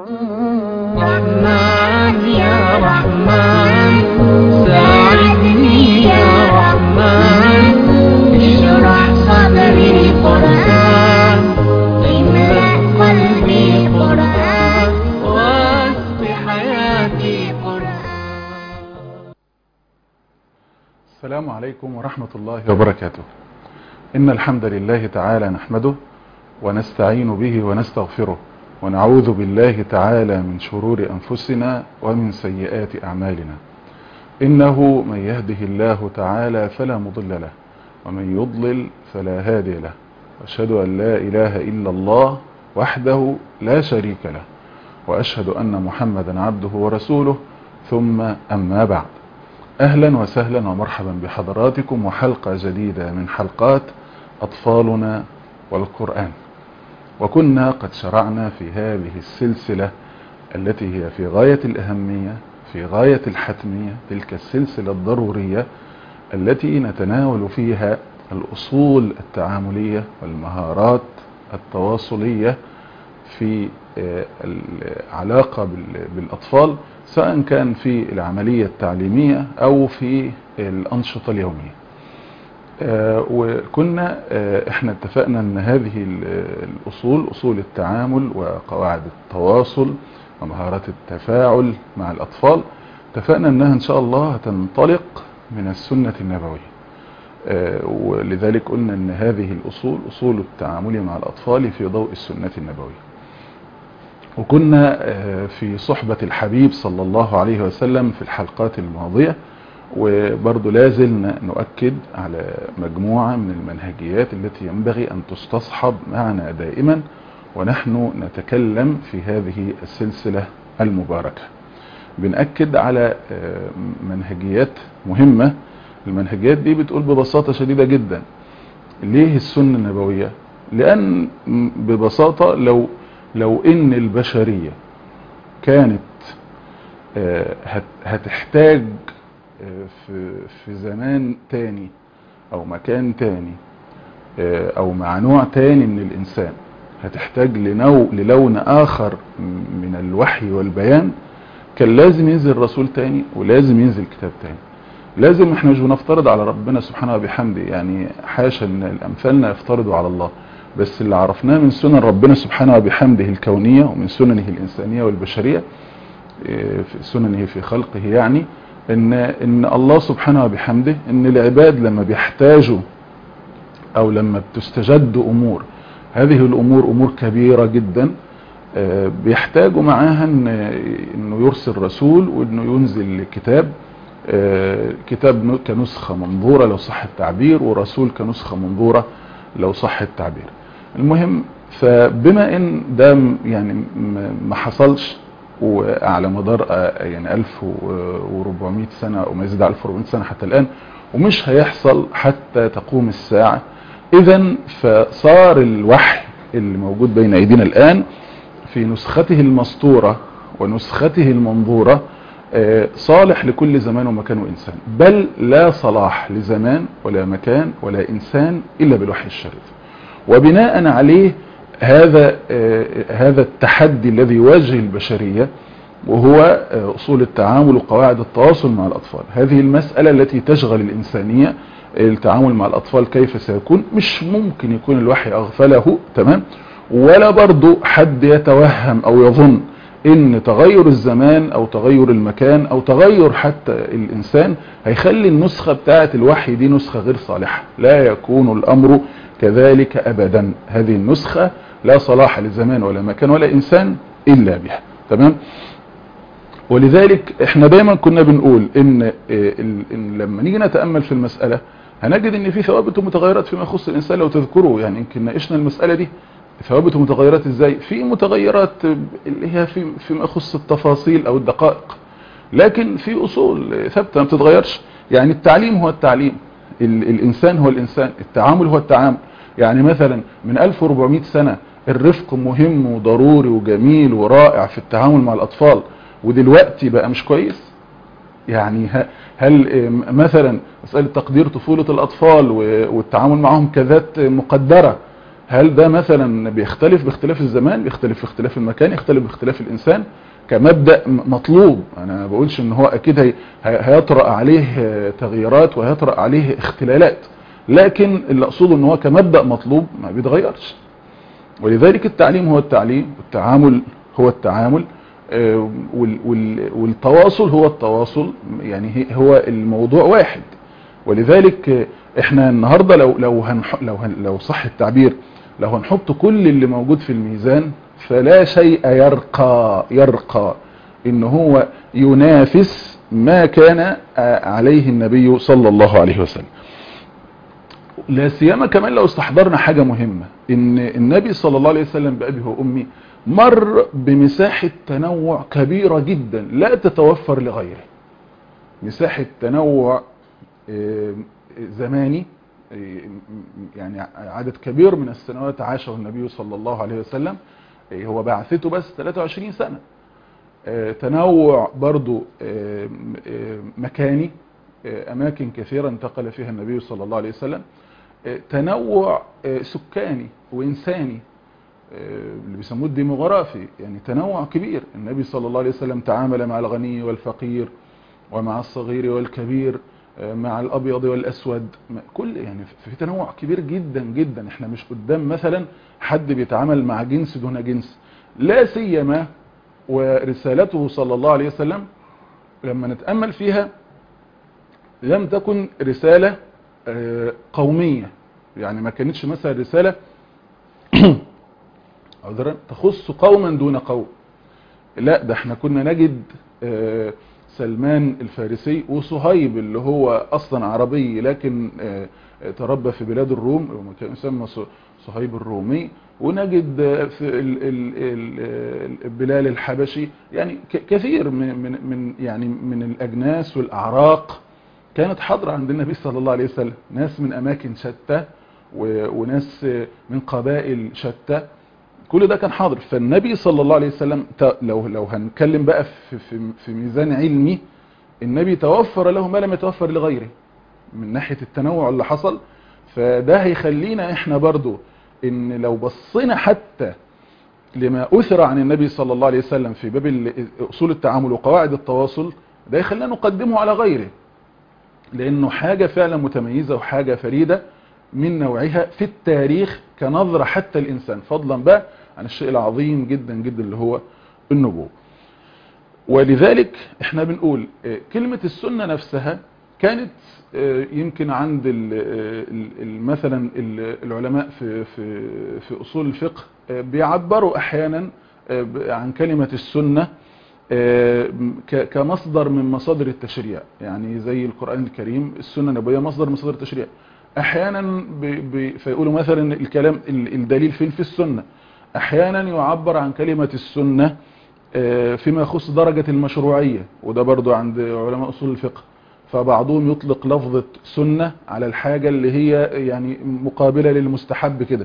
رحمن يا رحمن ساعدني يا رحمن اشرح صدري قرآن املأ قلبي قرآن واسق حياتي قرآن السلام عليكم ورحمة الله وبركاته إن الحمد لله تعالى نحمده ونستعين به ونستغفره ونعوذ بالله تعالى من شرور أنفسنا ومن سيئات أعمالنا إنه من يهده الله تعالى فلا مضل له ومن يضلل فلا هادي له وأشهد أن لا إله إلا الله وحده لا شريك له وأشهد أن محمدا عبده ورسوله ثم أما بعد أهلا وسهلا ومرحبا بحضراتكم وحلقة جديدة من حلقات أطفالنا والقرآن وكنا قد شرعنا في هذه السلسلة التي هي في غاية الأهمية في غاية الحتمية تلك السلسلة الضرورية التي نتناول فيها الأصول التعاملية والمهارات التواصلية في العلاقة بالأطفال سواء كان في العملية التعليمية أو في الأنشطة اليومية وكنا احنا اتفقنا ان هذه الأصول أصول التعامل وقواعد التواصل ومهارات التفاعل مع الأطفال اتفقنا انها ان شاء الله هتنطلق من السنة النبوية ولذلك قلنا ان هذه الأصول أصول التعامل مع الأطفال في ضوء السنة النبوية وكنا في صحبة الحبيب صلى الله عليه وسلم في الحلقات الماضية وبرضو لازلنا نؤكد على مجموعة من المنهجيات التي ينبغي أن تستصحب معنا دائما ونحن نتكلم في هذه السلسلة المباركة بنأكد على منهجيات مهمة المنهجيات دي بتقول ببساطة شديدة جدا ليه السنة النبوية لأن ببساطة لو لو ان البشرية كانت هتحتاج في في زمان تاني او مكان تاني او مع نوع تاني من الانسان هتحتاج لنوع للون اخر من الوحي والبيان كان لازم ينزل رسول تاني ولازم ينزل كتاب تاني لازم احنا مش بنفترض على ربنا سبحانه وبحمده يعني حاشا ان الامثالنا يفترضوا على الله بس اللي عرفناه من سنن ربنا سبحانه وبحمده الكونية ومن سننه الإنسانية والبشرية في سننه في خلقه يعني إن, إن الله سبحانه وبحمده إن العباد لما بيحتاجوا أو لما بتستجد أمور هذه الأمور أمور كبيرة جدا بيحتاجوا معاها إنه يرسل رسول وإنه ينزل كتاب كتاب كنسخة منظورة لو صح التعبير ورسول كنسخة منظورة لو صح التعبير المهم فبما ان ده يعني ما حصلش وعلى مدار يعني 1400 سنة او ما يزيد على 1400 سنة حتى الان ومش هيحصل حتى تقوم الساعة اذا فصار الوحي اللي موجود بين ايدينا الان في نسخته المسطورة ونسخته المنظورة صالح لكل زمان ومكان وإنسان بل لا صلاح لزمان ولا مكان ولا إنسان إلا بالوحي الشريف وبناء عليه هذا هذا التحدي الذي يواجه البشرية وهو أصول التعامل وقواعد التواصل مع الأطفال هذه المسألة التي تشغل الإنسانية التعامل مع الأطفال كيف سيكون مش ممكن يكون الوحي أغفله تمام ولا برضو حد يتوهم أو يظن ان تغير الزمان او تغير المكان او تغير حتى الانسان هيخلي النسخة بتاعة الوحي دي نسخة غير صالحة لا يكون الامر كذلك ابدا هذه النسخة لا صلاح لزمان ولا مكان ولا انسان الا بها تمام ولذلك احنا دايما كنا بنقول ان, إن لما نيجي نتأمل في المسألة هنجد ان في ثوابت ومتغيرات فيما يخص الانسان لو تذكروا يعني يمكن ناقشنا المسألة دي ثوابت ومتغيرات ازاي في متغيرات اللي هي في فيما يخص التفاصيل او الدقائق لكن في اصول ثابته ما بتتغيرش يعني التعليم هو التعليم الانسان هو الانسان التعامل هو التعامل يعني مثلا من 1400 سنة الرفق مهم وضروري وجميل ورائع في التعامل مع الاطفال ودلوقتي بقى مش كويس يعني هل مثلا مسألة تقدير طفولة الاطفال والتعامل معهم كذات مقدرة هل ده مثلا بيختلف باختلاف الزمان بيختلف باختلاف المكان يختلف باختلاف الانسان كمبدأ مطلوب انا ما بقولش ان هو اكيد هي هيطرأ عليه تغييرات وهيطرأ عليه اختلالات لكن اللي اقصده ان هو كمبدأ مطلوب ما بيتغيرش ولذلك التعليم هو التعليم والتعامل هو التعامل والتواصل هو التواصل يعني هو الموضوع واحد ولذلك احنا النهاردة لو لو هنح لو هن لو صح التعبير لو هنحط كل اللي موجود في الميزان فلا شيء يرقى يرقى ان هو ينافس ما كان عليه النبي صلى الله عليه وسلم لا سيما كمان لو استحضرنا حاجة مهمة ان النبي صلى الله عليه وسلم بأبيه وأمي مر بمساحة تنوع كبيرة جدا لا تتوفر لغيره مساحة تنوع زماني يعني عدد كبير من السنوات عاشه النبي صلى الله عليه وسلم هو بعثته بس 23 سنة تنوع برضو مكاني أماكن كثيرة انتقل فيها النبي صلى الله عليه وسلم تنوع سكاني وإنساني اللي بيسموه الديموغرافي يعني تنوع كبير النبي صلى الله عليه وسلم تعامل مع الغني والفقير ومع الصغير والكبير مع الأبيض والأسود كل يعني في تنوع كبير جدا جدا احنا مش قدام مثلا حد بيتعامل مع جنس دون جنس لا سيما ورسالته صلى الله عليه وسلم لما نتأمل فيها لم تكن رسالة قومية يعني ما كانتش مثلا رسالة عذرا تخص قوما دون قوم لا ده احنا كنا نجد سلمان الفارسي وصهيب اللي هو اصلا عربي لكن تربى في بلاد الروم كان يسمى صهيب الرومي ونجد في بلال الحبشي يعني كثير من من يعني من الاجناس والاعراق كانت حاضره عند النبي صلى الله عليه وسلم ناس من اماكن شتى وناس من قبائل شتى كل ده كان حاضر فالنبي صلى الله عليه وسلم لو لو هنتكلم بقى في في في ميزان علمي النبي توفر له ما لم يتوفر لغيره من ناحيه التنوع اللي حصل فده هيخلينا احنا برضو ان لو بصينا حتى لما اثر عن النبي صلى الله عليه وسلم في باب اصول التعامل وقواعد التواصل ده يخلينا نقدمه على غيره لانه حاجه فعلا متميزه وحاجه فريده من نوعها في التاريخ كنظرة حتى الإنسان فضلا بقى عن الشيء العظيم جدا جدا اللي هو النبوة ولذلك احنا بنقول كلمة السنة نفسها كانت يمكن عند مثلا العلماء في في في اصول الفقه بيعبروا احيانا عن كلمة السنة كمصدر من مصادر التشريع يعني زي القرآن الكريم السنة النبوية مصدر من مصادر التشريع احيانا فيقولوا مثلا الكلام الدليل فين في السنة احيانا يعبر عن كلمة السنة فيما يخص درجة المشروعية وده برضو عند علماء اصول الفقه فبعضهم يطلق لفظة سنة على الحاجة اللي هي يعني مقابلة للمستحب كده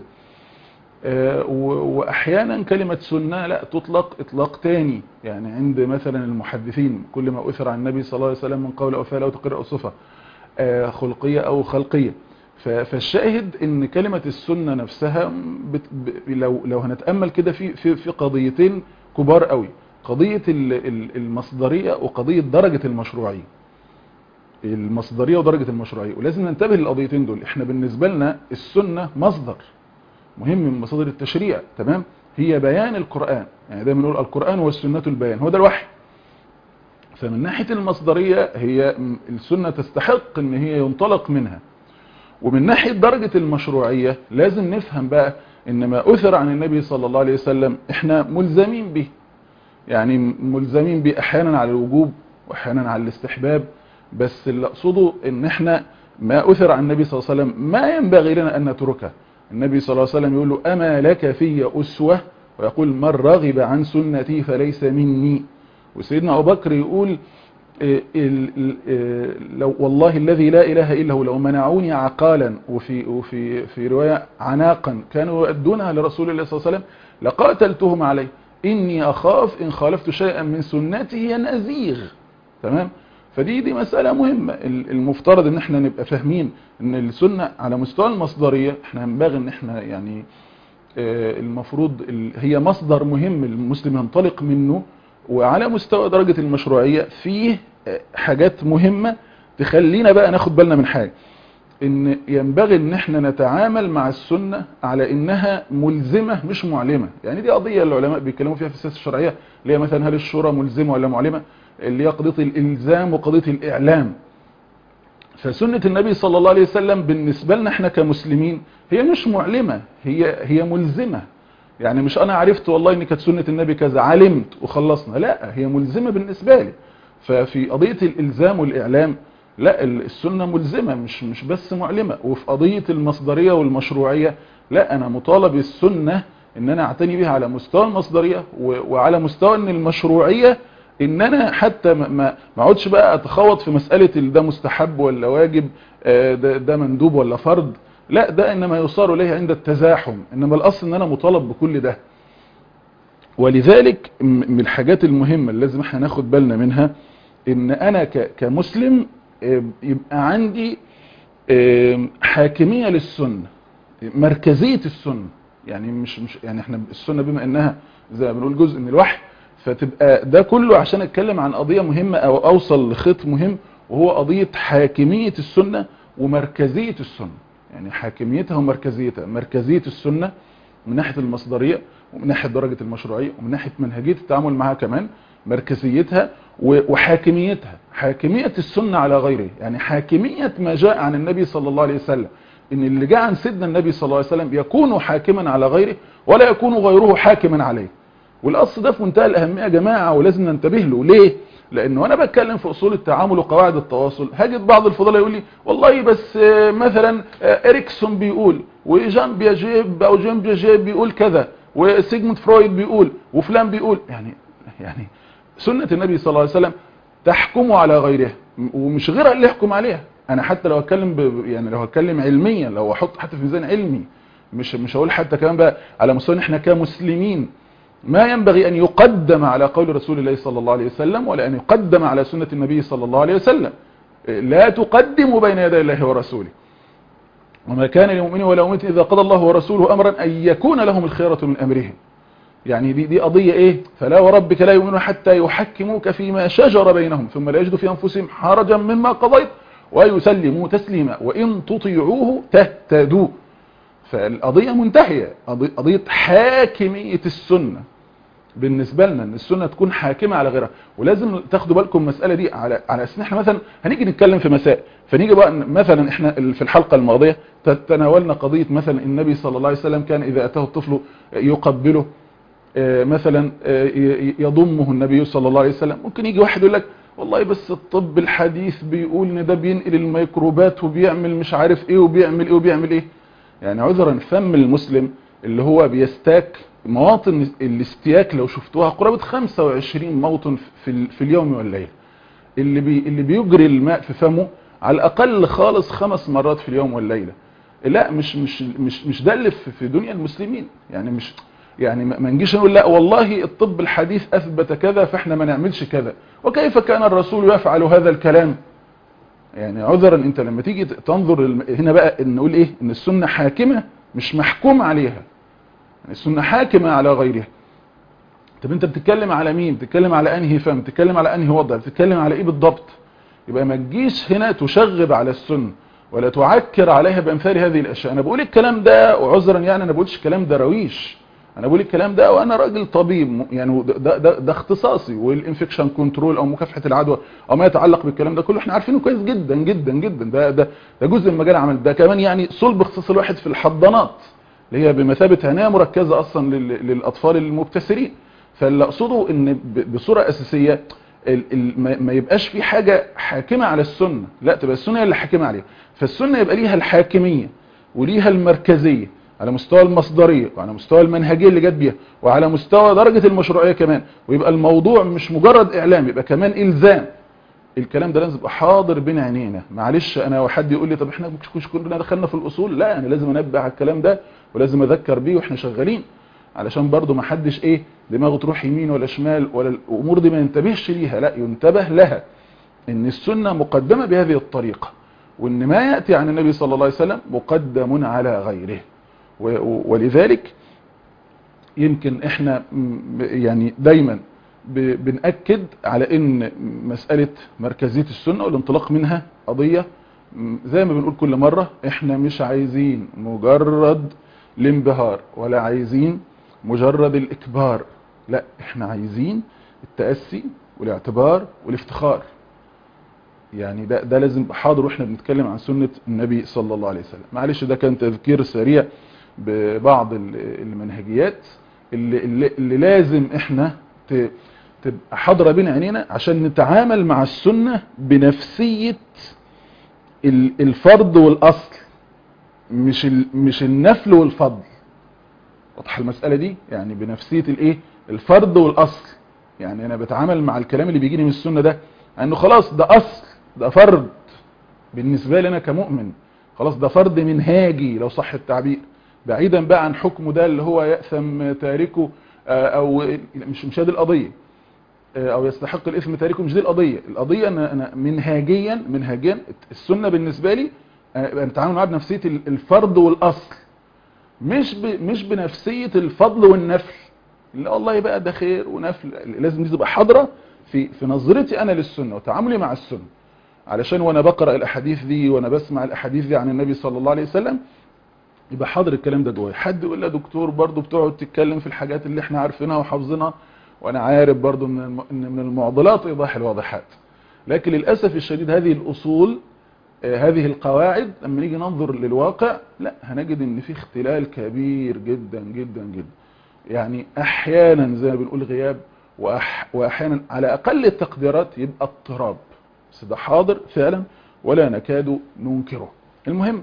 واحيانا كلمة سنة لا تطلق اطلاق تاني يعني عند مثلا المحدثين كل ما اثر عن النبي صلى الله عليه وسلم من قول او فعل او تقرير او صفة خلقية او خلقية فالشاهد ان كلمة السنة نفسها بت ب لو لو هنتأمل كده في في في قضيتين كبار قوي قضية المصدرية وقضية درجة المشروعية المصدرية ودرجة المشروعية ولازم ننتبه للقضيتين دول احنا بالنسبة لنا السنة مصدر مهم من مصادر التشريع تمام هي بيان القرآن يعني دايما نقول القرآن والسنة البيان هو ده الوحي فمن ناحية المصدرية هي السنة تستحق ان هي ينطلق منها ومن ناحية درجة المشروعية لازم نفهم بقى ان ما اثر عن النبي صلى الله عليه وسلم احنا ملزمين به يعني ملزمين به احيانا على الوجوب واحيانا على الاستحباب بس اللي اقصده ان احنا ما اثر عن النبي صلى الله عليه وسلم ما ينبغي لنا ان نتركه النبي صلى الله عليه وسلم يقول له اما لك في اسوة ويقول من رغب عن سنتي فليس مني وسيدنا ابو بكر يقول لو والله الذي لا اله الا هو لو منعوني عقالا وفي وفي في روايه عناقا كانوا يؤدونها لرسول الله صلى الله عليه وسلم لقاتلتهم عليه اني اخاف ان خالفت شيئا من سنته ان ازيغ تمام فدي دي مسألة مهمة المفترض ان احنا نبقى فاهمين ان السنة على مستوى المصدرية احنا ينبغي ان احنا يعني آه، المفروض ال- هي مصدر مهم المسلم ينطلق منه وعلى مستوى درجة المشروعية فيه آه، حاجات مهمة تخلينا بقى ناخد بالنا من حاجة ان ينبغي ان احنا نتعامل مع السنة على انها ملزمة مش معلمة يعني دي قضية العلماء بيتكلموا فيها في السياسة الشرعية اللي هي مثلا هل الشورى ملزمة ولا معلمة اللي هي قضية الالزام وقضية الاعلام فسنة النبي صلى الله عليه وسلم بالنسبة لنا احنا كمسلمين هي مش معلمة هي هي ملزمة يعني مش انا عرفت والله ان كانت سنة النبي كذا علمت وخلصنا لا هي ملزمة بالنسبة لي ففي قضية الالزام والاعلام لا ال- السنة ملزمة مش مش بس معلمة وفي قضية المصدرية والمشروعية لا انا مطالب السنة ان انا اعتني بها على مستوى المصدرية و- وعلى مستوى ان المشروعية ان انا حتى ما ما ما اقعدش بقى اتخوض في مسألة ال- ده مستحب ولا واجب آه، ده, ده مندوب ولا فرض لا ده انما يصار اليه عند التزاحم انما الاصل ان انا مطالب بكل ده ولذلك م- من الحاجات المهمة اللي لازم احنا ناخد بالنا منها ان انا ك- كمسلم آه، يبقى عندي آه، حاكمية للسنة مركزية السنة يعني مش مش يعني احنا السنة بما انها زي ما بنقول جزء من الوحي فتبقى ده كله عشان اتكلم عن قضية مهمة او اوصل لخيط مهم وهو قضية حاكمية السنة ومركزية السنة يعني حاكميتها ومركزيتها مركزية السنة من ناحية المصدرية ومن ناحية درجة المشروعية ومن ناحية منهجية التعامل معها كمان مركزيتها و- وحاكميتها حاكمية السنة على غيره يعني حاكمية ما جاء عن النبي صلى الله عليه وسلم ان اللي جاء عن سيدنا النبي صلى الله عليه وسلم يكون حاكما على غيره ولا يكون غيره حاكما عليه والاصل ده في منتهى الاهميه يا جماعه ولازم ننتبه له ليه لانه وانا بتكلم في اصول التعامل وقواعد التواصل هجد بعض الفضلاء يقول لي والله بس آه، مثلا آه، اريكسون بيقول وجان بياجيب او جان بياجيب بيقول كذا وسيجموند فرويد بيقول وفلان بيقول يعني يعني سنه النبي صلى الله عليه وسلم تحكم على غيرها ومش غيرها اللي يحكم عليها انا حتى لو اتكلم ب... يعني لو هتكلم علميا لو احط حتى في ميزان علمي مش مش هقول حتى كمان بقى على مستوى إن احنا كمسلمين ما ينبغي أن يقدم على قول رسول الله صلى الله عليه وسلم ولا أن يقدم على سنة النبي صلى الله عليه وسلم لا تقدموا بين يدي الله ورسوله وما كان لمؤمن ولا مؤمنة إذا قضى الله ورسوله أمرا أن يكون لهم الخيرة من أمرهم يعني دي, دي قضية إيه فلا وربك لا يؤمنون حتى يحكموك فيما شجر بينهم ثم لا يجدوا في أنفسهم حرجا مما قضيت ويسلموا تسليما وإن تطيعوه تهتدوا فالقضية منتهية قضي- قضية حاكمية السنة بالنسبة لنا ان السنة تكون حاكمة على غيرها ولازم تاخدوا بالكم المسألة دي على على اساس ان احنا مثلا هنيجي نتكلم في مسائل فنيجي بقى ن- مثلا احنا ال- في الحلقة الماضية ت- تناولنا قضية مثلا النبي صلى الله عليه وسلم كان اذا اتاه الطفل يقبله آه، مثلا آه، ي- ي- يضمه النبي صلى الله عليه وسلم ممكن يجي واحد يقول لك والله بس الطب الحديث بيقول ان ده بينقل الميكروبات وبيعمل مش عارف ايه وبيعمل ايه وبيعمل ايه يعني عذرا فم المسلم اللي هو بيستاك مواطن الاستياك لو شفتوها قرابة 25 موطن في, ال- في اليوم والليل اللي, بي اللي بيجري الماء في فمه على الأقل خالص خمس مرات في اليوم والليلة لا مش مش مش مش ده اللي في في دنيا المسلمين يعني مش يعني ما ما نجيش نقول لا والله الطب الحديث أثبت كذا فاحنا ما نعملش كذا وكيف كان الرسول يفعل هذا الكلام يعني عذرا انت لما تيجي تنظر الم- هنا بقى إن نقول ايه ان السنة حاكمة مش محكوم عليها يعني السنة حاكمة على غيرها طب انت بتتكلم على مين بتتكلم على انهي فهم بتتكلم على انهي وضع بتتكلم على ايه بالضبط يبقى ما تجيش هنا تشغب على السنة ولا تعكر عليها بامثال هذه الاشياء انا بقول الكلام ده وعذرا يعني انا بقولش الكلام ده رويش انا بقول الكلام ده وانا راجل طبيب م- يعني ده, ده, ده اختصاصي والانفكشن كنترول او مكافحه العدوى او ما يتعلق بالكلام ده كله احنا عارفينه كويس جدا جدا جدا ده ده ده جزء من مجال العمل ده كمان يعني صلب اختصاص الواحد في الحضانات اللي هي بمثابه عنايه مركزه اصلا لل- للاطفال المبتسرين فاللي اقصده ان ب- بصوره اساسيه ال- ال- ما- ما يبقاش في حاجه حاكمه على السنه لا تبقى السنه هي اللي حاكمه عليها فالسنه يبقى ليها الحاكميه وليها المركزيه على مستوى المصدريه وعلى مستوى المنهجيه اللي جت بيها وعلى مستوى درجه المشروعيه كمان ويبقى الموضوع مش مجرد اعلام يبقى كمان الزام الكلام ده لازم يبقى حاضر بين عينينا معلش انا وحد يقول لي طب احنا مش مش كنا دخلنا في الاصول لا انا لازم انبه على الكلام ده ولازم اذكر بيه واحنا شغالين علشان برضو ما حدش ايه دماغه تروح يمين ولا شمال ولا الامور دي ما ينتبهش ليها لا ينتبه لها ان السنه مقدمه بهذه الطريقه وان ما ياتي عن النبي صلى الله عليه وسلم مقدم على غيره و- و- ولذلك يمكن احنا يعني دايما بنأكد على ان مسألة مركزية السنة والانطلاق منها قضية زي ما بنقول كل مرة احنا مش عايزين مجرد الانبهار ولا عايزين مجرد الاكبار لا احنا عايزين التأسي والاعتبار والافتخار يعني ده, ده لازم حاضر واحنا بنتكلم عن سنة النبي صلى الله عليه وسلم معلش ده كان تذكير سريع ببعض المنهجيات اللي, اللي, اللي لازم احنا تبقى حاضرة بين عينينا عشان نتعامل مع السنة بنفسية الفرض والأصل مش مش النفل والفضل واضحه المسألة دي يعني بنفسية الايه الفرض والأصل يعني انا بتعامل مع الكلام اللي بيجيني من السنة ده انه خلاص ده أصل ده فرض بالنسبة لي انا كمؤمن خلاص ده فرض منهاجي لو صح التعبير بعيدا بقى عن حكمه ده اللي هو يأثم تاركه او مش مش هذه القضية او يستحق الاثم تاركه مش دي القضية القضية انا انا منهاجيا منهاجيا السنة بالنسبة لي نتعامل معاها بنفسية الفرض والاصل مش ب... مش بنفسية الفضل والنفل لا والله بقى ده خير ونفل لازم دي تبقى حاضرة في في نظرتي انا للسنة وتعاملي مع السنة علشان وانا بقرأ الاحاديث دي وانا بسمع الاحاديث دي عن النبي صلى الله عليه وسلم يبقى حاضر الكلام ده جوايا حد يقول لي دكتور برضو بتقعد تتكلم في الحاجات اللي احنا عارفينها وحافظينها وانا عارف برضو من الم... من المعضلات ايضاح الواضحات لكن للاسف الشديد هذه الاصول هذه القواعد لما نيجي ننظر للواقع لا هنجد ان في اختلال كبير جدا جدا جدا يعني احيانا زي ما بنقول غياب وأح واحيانا على اقل التقديرات يبقى اضطراب بس ده حاضر فعلا ولا نكاد ننكره المهم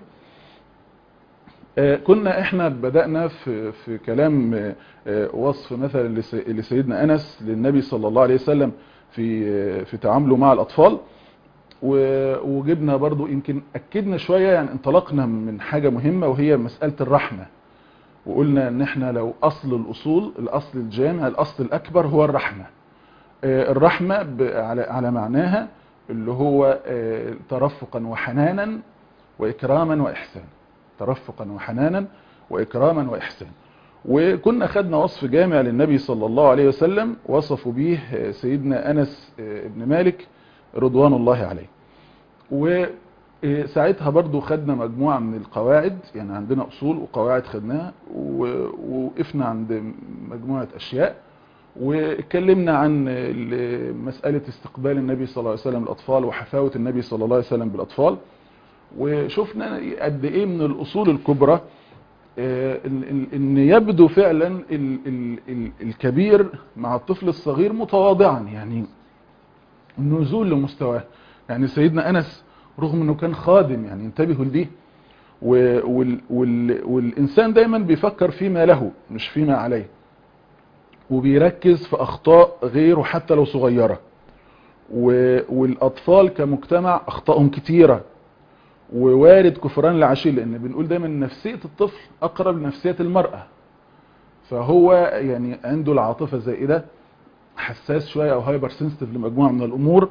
كنا احنا بدأنا في, في كلام وصف مثلا لسيدنا انس للنبي صلى الله عليه وسلم في في تعامله مع الاطفال وجبنا برضو يمكن أكدنا شوية يعني انطلقنا من حاجة مهمة وهي مسألة الرحمة وقلنا ان احنا لو اصل الاصول الاصل الجامع الاصل الاكبر هو الرحمة الرحمة على على معناها اللي هو ترفقا وحنانا واكراما واحسانا ترفقا وحنانا واكراما واحسانا وكنا خدنا وصف جامع للنبي صلى الله عليه وسلم وصفوا به سيدنا انس بن مالك رضوان الله عليه وساعتها برضو خدنا مجموعة من القواعد يعني عندنا أصول وقواعد خدناها ووقفنا عند مجموعة أشياء واتكلمنا عن مسألة استقبال النبي صلى الله عليه وسلم الأطفال وحفاوة النبي صلى الله عليه وسلم بالأطفال وشفنا قد إيه من الأصول الكبرى ان يبدو فعلا الكبير مع الطفل الصغير متواضعا يعني النزول لمستواه يعني سيدنا أنس رغم أنه كان خادم يعني انتبهوا لدي وال وال والإنسان دايما بيفكر فيما له مش فيما عليه وبيركز في أخطاء غيره حتى لو صغيرة والأطفال كمجتمع أخطائهم كتيرة ووارد كفران العشير لأن بنقول دايما نفسية الطفل أقرب لنفسية المرأة فهو يعني عنده العاطفة زائدة حساس شوية او هايبر سنسيتيف لمجموعة من الامور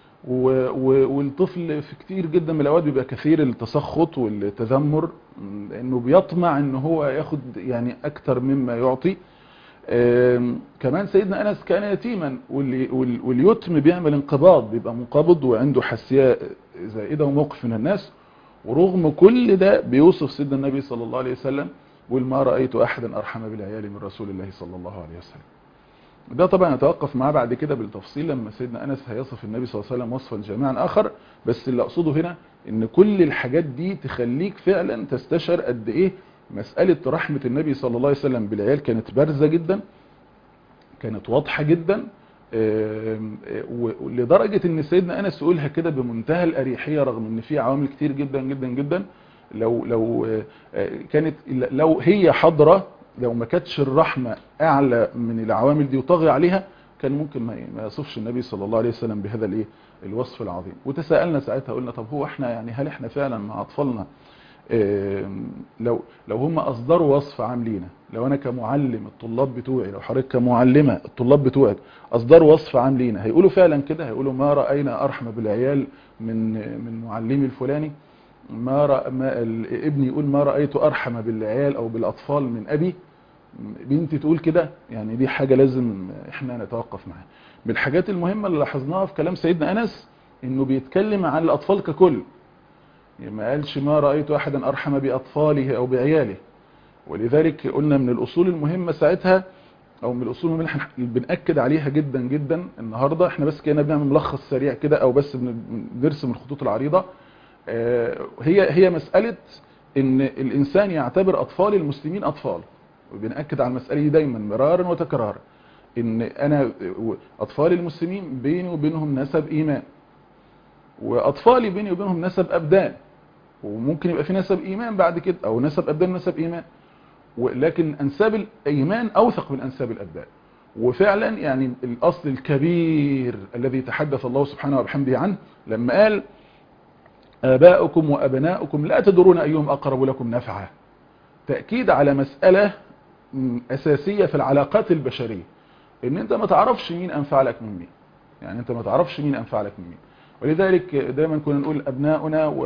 والطفل في كتير جدا من الاوقات بيبقى كثير التسخط والتذمر لانه بيطمع ان هو ياخد يعني اكتر مما يعطي كمان سيدنا انس كان يتيما واليتم بيعمل انقباض بيبقى منقبض وعنده حساسيه زائده وموقف من الناس ورغم كل ده بيوصف سيدنا النبي صلى الله عليه وسلم ويقول ما رايت احدا ارحم بالعيال من رسول الله صلى الله عليه وسلم ده طبعا نتوقف معاه بعد كده بالتفصيل لما سيدنا انس هيصف النبي صلى الله عليه وسلم وصفا جامعا اخر بس اللي اقصده هنا ان كل الحاجات دي تخليك فعلا تستشعر قد ايه مسألة رحمة النبي صلى الله عليه وسلم بالعيال كانت بارزة جدا كانت واضحة جدا لدرجة ان سيدنا انس يقولها كده بمنتهى الاريحية رغم ان في عوامل كتير جدا جدا جدا لو لو كانت لو هي حاضره لو ما كانتش الرحمة اعلى من العوامل دي وطغي عليها كان ممكن ما يصفش النبي صلى الله عليه وسلم بهذا الايه الوصف العظيم وتساءلنا ساعتها قلنا طب هو احنا يعني هل احنا فعلا مع اطفالنا لو لو هم اصدروا وصف عام لينا لو انا كمعلم الطلاب بتوعي لو حضرتك كمعلمه الطلاب بتوعك اصدروا وصف عام لينا هيقولوا فعلا كده هيقولوا ما راينا ارحم بالعيال من من معلمي الفلاني ما, رأ ما ابني يقول ما رايت ارحم بالعيال او بالاطفال من ابي بنتي تقول كده يعني دي حاجة لازم احنا نتوقف معاها من الحاجات المهمة اللي لاحظناها في كلام سيدنا أنس انه بيتكلم عن الأطفال ككل يعني ما قالش ما رأيت أحدا أرحم بأطفاله أو بعياله ولذلك قلنا من الأصول المهمة ساعتها أو من الأصول المهمة اللي احنا بنأكد عليها جدا جدا النهاردة احنا بس كنا بنعمل ملخص سريع كده أو بس بنرسم الخطوط العريضة آه، هي هي مسألة ان الإنسان يعتبر أطفال المسلمين أطفال وبنأكد على المسألة دي دايما مرارا وتكرارا ان انا اطفال المسلمين بيني وبينهم نسب ايمان واطفالي بيني وبينهم نسب ابدان وممكن يبقى في نسب ايمان بعد كده او نسب ابدان ونسب ايمان ولكن انساب الايمان اوثق من انساب الابدان وفعلا يعني الاصل الكبير الذي تحدث الله سبحانه وبحمده عنه لما قال اباؤكم وابناؤكم لا تدرون ايهم اقرب لكم نفعا تاكيد على مساله اساسيه في العلاقات البشريه ان انت ما تعرفش مين انفع لك من مين يعني انت ما تعرفش مين انفع لك من مين ولذلك دايما كنا نقول ابناؤنا و...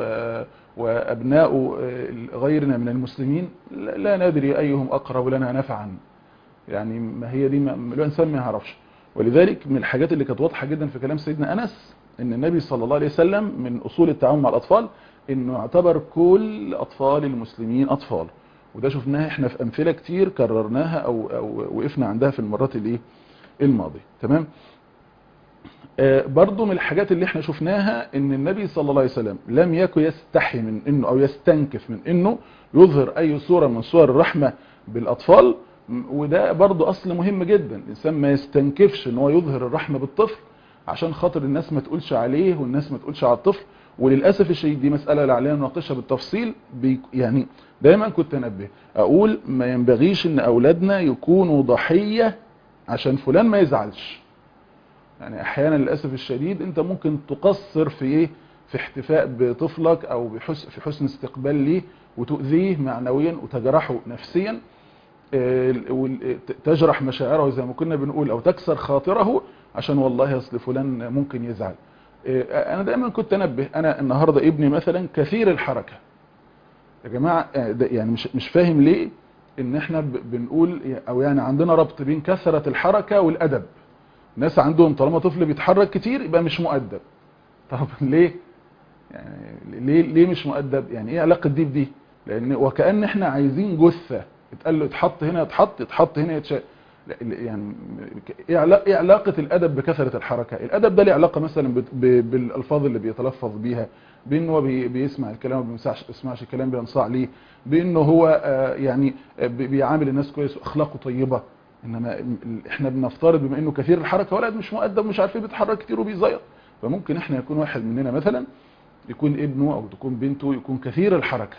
وابناء غيرنا من المسلمين لا ندري ايهم اقرب لنا نفعا يعني ما هي دي ما الانسان ما يعرفش ولذلك من الحاجات اللي كانت واضحه جدا في كلام سيدنا انس ان النبي صلى الله عليه وسلم من اصول التعامل مع الاطفال انه اعتبر كل اطفال المسلمين اطفال وده شفناها احنا في امثله كتير كررناها او او وقفنا عندها في المرات الايه الماضيه تمام آه برضو من الحاجات اللي احنا شفناها ان النبي صلى الله عليه وسلم لم يكن يستحي من انه او يستنكف من انه يظهر اي صورة من صور الرحمة بالاطفال وده برضو اصل مهم جدا الانسان ما يستنكفش ان هو يظهر الرحمة بالطفل عشان خاطر الناس ما تقولش عليه والناس ما تقولش على الطفل وللاسف الشديد دي مسألة اللي علينا نناقشها بالتفصيل يعني دايما كنت انبه اقول ما ينبغيش ان اولادنا يكونوا ضحية عشان فلان ما يزعلش يعني احيانا للاسف الشديد انت ممكن تقصر في ايه في احتفاء بطفلك او بحسن في حسن استقبال ليه وتؤذيه معنويا وتجرحه نفسيا تجرح مشاعره زي ما كنا بنقول او تكسر خاطره عشان والله اصل فلان ممكن يزعل انا دايما كنت انبه انا النهارده ابني مثلا كثير الحركه يا جماعه يعني مش مش فاهم ليه ان احنا بنقول او يعني عندنا ربط بين كثره الحركه والادب ناس عندهم طالما طفل بيتحرك كتير يبقى مش مؤدب طب ليه يعني ليه ليه مش مؤدب يعني ايه علاقه دي بدي لان وكأن احنا عايزين جثه اتقال له اتحط هنا يتحط يتحط هنا يتشال يعني ايه علاقه الادب بكثره الحركه الادب ده له علاقه مثلا بالالفاظ اللي بيتلفظ بيها بانه هو بيسمع الكلام ما بيسمعش بيسمعش الكلام بينصاع ليه بانه هو يعني بيعامل الناس كويس واخلاقه طيبه انما احنا بنفترض بما انه كثير الحركه ولد مش مؤدب مش عارف ايه بيتحرك كتير وبيزيط فممكن احنا يكون واحد مننا مثلا يكون ابنه او تكون بنته يكون كثير الحركه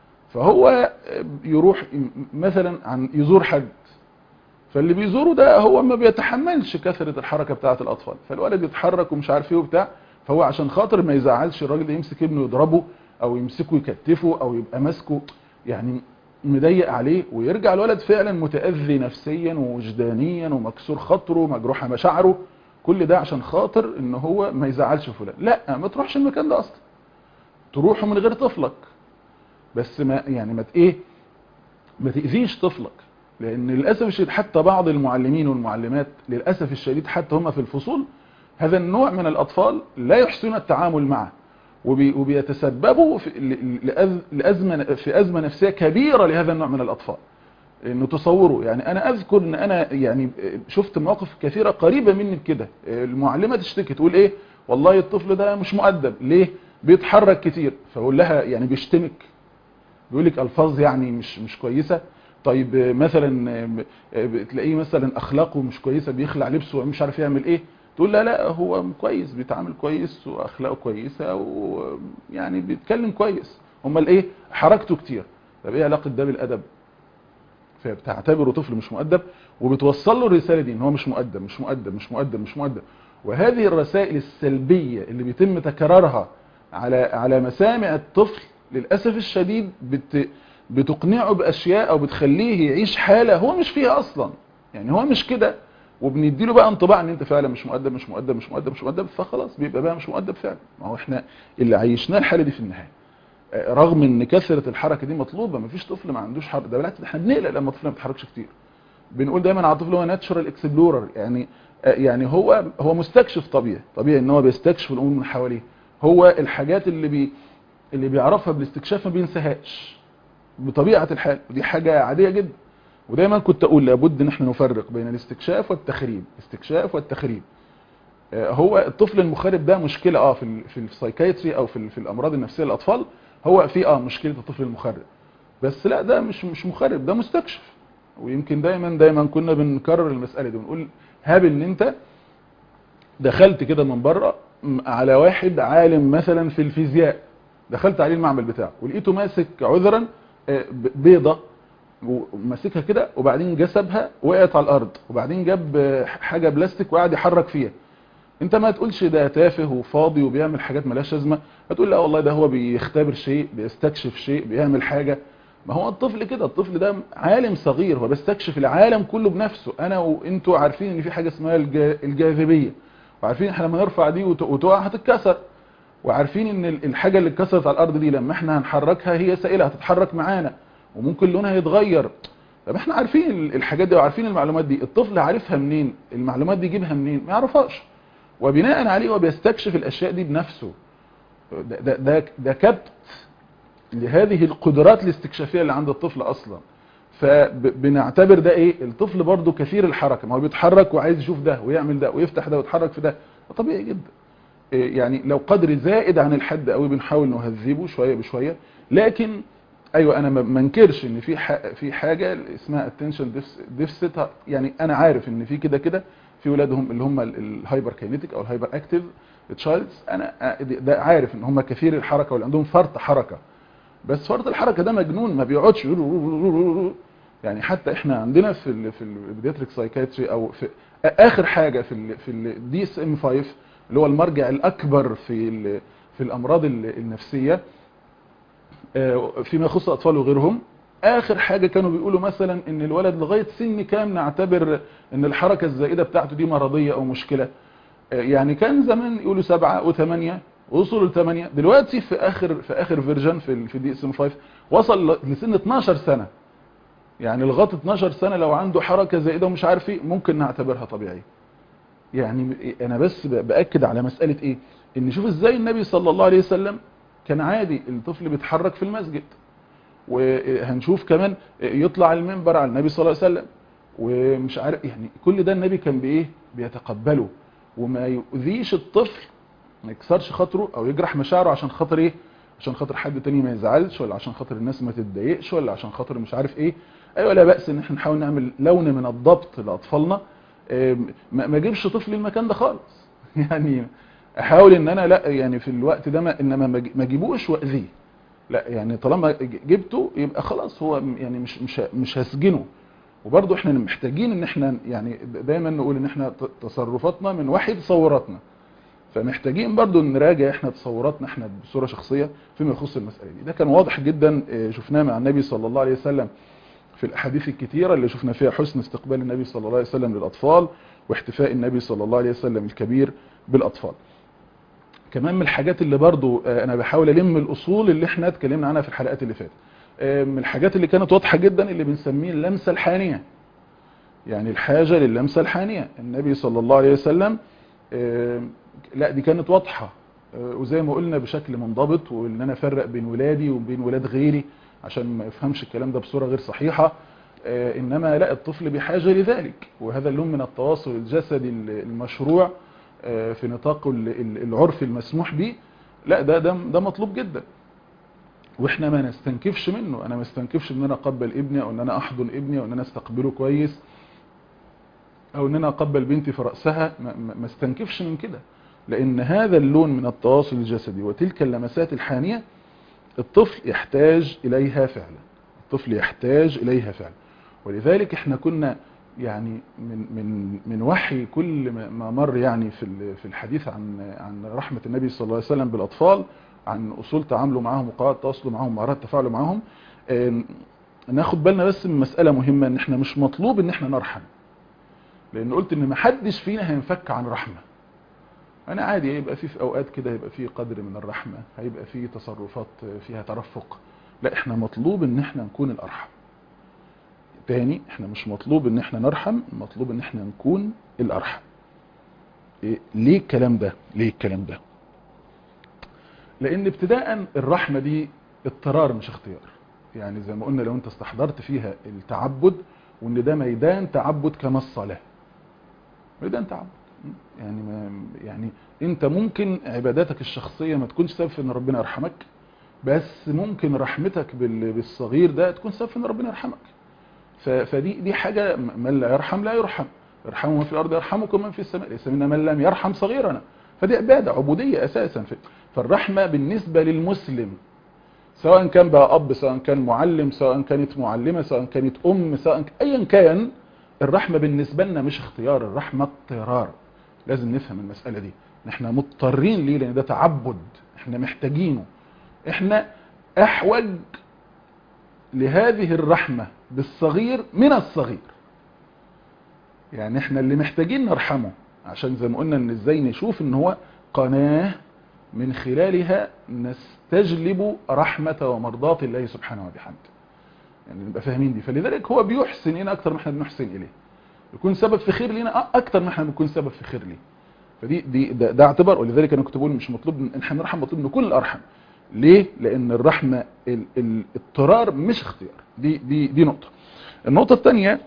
فهو يروح مثلا عن يزور حد فاللي بيزوره ده هو ما بيتحملش كثره الحركه بتاعه الاطفال فالولد يتحرك ومش عارف ايه وبتاع فهو عشان خاطر ما يزعلش الراجل ده يمسك ابنه يضربه او يمسكه يكتفه او يبقى ماسكه يعني مضيق عليه ويرجع الولد فعلا متأذي نفسيا ووجدانيا ومكسور خاطره مجروحه مشاعره كل ده عشان خاطر ان هو ما يزعلش فلان لا ما تروحش المكان ده اصلا تروحه من غير طفلك بس ما يعني ما ايه ما تاذيش طفلك لان للاسف الشديد حتى بعض المعلمين والمعلمات للاسف الشديد حتى هم في الفصول هذا النوع من الاطفال لا يحسنون التعامل معه وبيتسببوا في لأزمة في أزمة نفسية كبيرة لهذا النوع من الأطفال انه تصوروا يعني انا اذكر ان انا يعني شفت مواقف كثيرة قريبة مني كده المعلمة تشتكي تقول ايه والله الطفل ده مش مؤدب ليه بيتحرك كتير فاقول لها يعني بيشتمك بيقول لك الفاظ يعني مش مش كويسة طيب مثلا تلاقيه مثلا اخلاقه مش كويسة بيخلع لبسه ومش عارف يعمل ايه تقول لا لا هو كويس بيتعامل كويس واخلاقه كويسه ويعني بيتكلم كويس امال ايه حركته كتير طب ايه علاقه ده بالادب فبتعتبره طفل مش مؤدب وبتوصل له الرساله دي ان هو مش مؤدب مش مؤدب مش مؤدب مش مؤدب وهذه الرسائل السلبيه اللي بيتم تكرارها على على مسامع الطفل للاسف الشديد بت بتقنعه باشياء او بتخليه يعيش حاله هو مش فيها اصلا يعني هو مش كده وبنديله بقى انطباع ان انت فعلا مش مؤدب مش مؤدب مش مؤدب مش مؤدب فخلاص بيبقى بقى مش مؤدب فعلا ما هو احنا اللي عايشناه الحاله دي في النهايه رغم ان كثره الحركه دي مطلوبه ما فيش طفل ما عندوش حركه ده بالعكس احنا بنقلق لما الطفل ما بيتحركش كتير بنقول دايما على الطفل هو ناتشورال اكسبلورر يعني يعني هو هو مستكشف طبيعي طبيعي ان هو بيستكشف الامور من حواليه هو الحاجات اللي بي اللي بيعرفها بالاستكشاف ما بينساهاش بطبيعه الحال ودي حاجه عاديه جدا ودايما كنت اقول لابد ان احنا نفرق بين الاستكشاف والتخريب استكشاف والتخريب هو الطفل المخرب ده مشكله اه في ال في السايكايتري او في, في الامراض النفسيه للاطفال هو في اه مشكله الطفل المخرب بس لا ده مش مش مخرب ده مستكشف ويمكن دايما دايما كنا بنكرر المساله دي ونقول هاب ان انت دخلت كده من بره على واحد عالم مثلا في الفيزياء دخلت عليه المعمل بتاعه ولقيته ماسك عذرا بيضه وماسكها كده وبعدين جسبها وقعت على الارض وبعدين جاب حاجه بلاستيك وقعد يحرك فيها انت ما تقولش ده تافه وفاضي وبيعمل حاجات ملهاش لازمه هتقول لا والله ده هو بيختبر شيء بيستكشف شيء بيعمل حاجه ما هو الطفل كده الطفل ده عالم صغير هو بيستكشف العالم كله بنفسه انا وانتوا عارفين ان في حاجه اسمها الجاذبيه وعارفين احنا لما نرفع دي وتقع هتتكسر وعارفين ان الحاجه اللي اتكسرت على الارض دي لما احنا هنحركها هي سائله هتتحرك معانا وممكن لونها يتغير طب احنا عارفين الحاجات دي وعارفين المعلومات دي الطفل عارفها منين المعلومات دي يجيبها منين ما يعرفهاش وبناء عليه هو بيستكشف الاشياء دي بنفسه ده ده ده, ده كبت لهذه القدرات الاستكشافيه اللي عند الطفل اصلا فبنعتبر ده ايه الطفل برضه كثير الحركه ما هو بيتحرك وعايز يشوف ده ويعمل ده ويفتح ده ويتحرك في ده طبيعي جدا يعني لو قدر زائد عن الحد قوي بنحاول نهذبه شويه بشويه لكن ايوه انا ما انكرش ان في في حاجه اسمها اتنشن ديفست يعني انا عارف ان في كده كده في ولادهم اللي هم الهايبر كاينيتيك او الهايبر اكتيف تشايلدز انا ده عارف ان هم كثير الحركه واللي عندهم فرط حركه بس فرط الحركه ده مجنون ما بيقعدش يعني حتى احنا عندنا في ال في البيدياتريك سايكايتري او في اخر حاجه في ال في الدي اس ام 5 اللي هو المرجع الاكبر في في الامراض النفسيه فيما يخص الاطفال وغيرهم اخر حاجه كانوا بيقولوا مثلا ان الولد لغايه سن كام نعتبر ان الحركه الزائده بتاعته دي مرضيه او مشكله يعني كان زمان يقولوا سبعة وثمانية وصلوا لثمانية دلوقتي في اخر في اخر فيرجن في في دي اس ام 5 وصل لسن 12 سنه يعني لغايه 12 سنه لو عنده حركه زائده ومش عارف ايه ممكن نعتبرها طبيعيه يعني انا بس باكد على مساله ايه ان شوف ازاي النبي صلى الله عليه وسلم كان عادي الطفل بيتحرك في المسجد وهنشوف كمان يطلع المنبر على النبي صلى الله عليه وسلم ومش عارف يعني كل ده النبي كان بايه بيتقبله وما يؤذيش الطفل ما يكسرش خاطره او يجرح مشاعره عشان خاطر ايه عشان خاطر حد تاني ما يزعلش ولا عشان خاطر الناس ما تتضايقش ولا عشان خاطر مش عارف ايه ايوه لا باس ان احنا نحاول نعمل لون من الضبط لاطفالنا ما اجيبش طفل المكان ده خالص يعني احاول ان انا لا يعني في الوقت ده ما انما ما اجيبوش واذيه لا يعني طالما جبته يبقى خلاص هو يعني مش مش مش هسجنه وبرضه احنا محتاجين ان احنا يعني دايما نقول ان احنا تصرفاتنا من وحي تصوراتنا فمحتاجين برضه نراجع احنا تصوراتنا احنا بصوره شخصيه فيما يخص المساله دي ده كان واضح جدا شفناه مع النبي صلى الله عليه وسلم في الاحاديث الكثيره اللي شفنا فيها حسن استقبال النبي صلى الله عليه وسلم للاطفال واحتفاء النبي صلى الله عليه وسلم الكبير بالاطفال كمان من الحاجات اللي برضو انا بحاول الم الاصول اللي احنا اتكلمنا عنها في الحلقات اللي فاتت من الحاجات اللي كانت واضحه جدا اللي بنسميه اللمسه الحانيه يعني الحاجه للمسه الحانيه النبي صلى الله عليه وسلم لا دي كانت واضحه وزي ما قلنا بشكل منضبط وان انا افرق بين ولادي وبين ولاد غيري عشان ما يفهمش الكلام ده بصوره غير صحيحه انما لا الطفل بحاجه لذلك وهذا اللون من التواصل الجسدي المشروع في نطاق العرف المسموح به لا ده ده ده مطلوب جدا واحنا ما نستنكفش منه انا ما استنكفش ان انا اقبل ابني او ان انا احضن ابني او ان انا استقبله كويس او ان انا اقبل بنتي في راسها ما استنكفش من كده لان هذا اللون من التواصل الجسدي وتلك اللمسات الحانيه الطفل يحتاج اليها فعلا الطفل يحتاج اليها فعلا ولذلك احنا كنا يعني من من من وحي كل ما مر يعني في في الحديث عن عن رحمه النبي صلى الله عليه وسلم بالاطفال عن اصول تعامله معاهم وقواعد تواصله معاهم ومهارات التفاعل معاهم ناخد بالنا بس من مساله مهمه ان احنا مش مطلوب ان احنا نرحم لان قلت ان ما حدش فينا هينفك عن رحمه انا عادي هيبقى في في اوقات كده هيبقى في قدر من الرحمه هيبقى في تصرفات فيها ترفق لا احنا مطلوب ان احنا نكون الارحم تاني احنا مش مطلوب ان احنا نرحم مطلوب ان احنا نكون الارحم إيه ليه الكلام ده ليه الكلام ده لان ابتداء الرحمة دي اضطرار مش اختيار يعني زي ما قلنا لو انت استحضرت فيها التعبد وان ده ميدان تعبد كما الصلاة ميدان تعبد يعني ما يعني انت ممكن عباداتك الشخصية ما تكونش سبب في ان ربنا يرحمك بس ممكن رحمتك بال- بالصغير ده تكون سبب في ان ربنا يرحمك ف- فدي دي حاجة من لا يرحم لا يرحم ارحموا من في الارض يرحمكم من في السماء ليس منا من لم يرحم صغيرنا فدي عبادة عبودية اساسا ف- فالرحمة بالنسبة للمسلم سواء كان بقى اب سواء كان معلم سواء كانت معلمة سواء كانت ام سواء ك- ايا كان الرحمة بالنسبة لنا مش اختيار الرحمة اضطرار لازم نفهم المسألة دي احنا مضطرين ليه لان ده تعبد احنا محتاجينه احنا احوج لهذه الرحمة بالصغير من الصغير يعني احنا اللي محتاجين نرحمه عشان زي ما قلنا ان ازاي نشوف ان هو قناة من خلالها نستجلب رحمة ومرضاة الله سبحانه وبحمده يعني نبقى فاهمين دي فلذلك هو بيحسن لنا اكتر ما احنا بنحسن اليه يكون سبب في خير لنا اكتر ما احنا بنكون سبب في خير ليه فدي دي ده, ده اعتبار ولذلك انا كنت بقول مش مطلوب ان احنا نرحم مطلوب نكون الارحم ليه لان الرحمه ال- ال- الاضطرار مش اختيار دي دي دي نقطه النقطه الثانيه